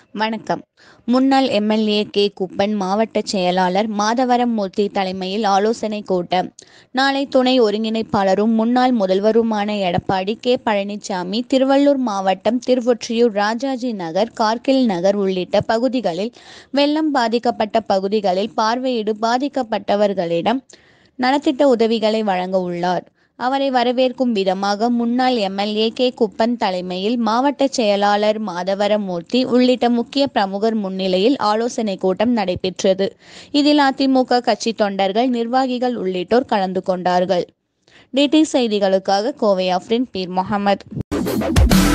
வணக்கம் முன்னாள் MLA K Kuppan மாவட்ட செயலாளர் மாதவரம் மூர்த்தி தலைமையில் ஆலோசனை கூட்டம் நாளை துணை ஒருங்கிணைப்பாளரும் முன்னாள் முதல்வருமான எடப்பாடி கே பழனிசாமி திருவள்ளூர் மாவட்டம் திருவொற்றியூர் ராஜாஜி நகர் கார்கில் நகர் உள்ளிட்ட பகுதிகளில் வெள்ளம் பாதிக்கப்பட்ட பகுதிகளில் பார்வையிடு பாதிக்கப்பட்டவர்களிடம் நலத்திட்ட உதவிகளை வழங்க உள்ளார் அவரை வரவேற்கும் விதமாக முன்னாள் எம்எல்ஏ கே குப்பன் தலைமையில் மாவட்ட செயலாளர் மாதவரமூர்த்தி உள்ளிட்ட முக்கிய பிரமுகர் முன்னிலையில் ஆலோசனை கூட்டம் நடைபெற்றது இதில் அதிமுக கட்சி தொண்டர்கள் நிர்வாகிகள் உள்ளிட்டோர் கலந்து கொண்டார்கள் டிடி செய்திகளுக்காக கோவை அஃப்ரின் பீர் முகமது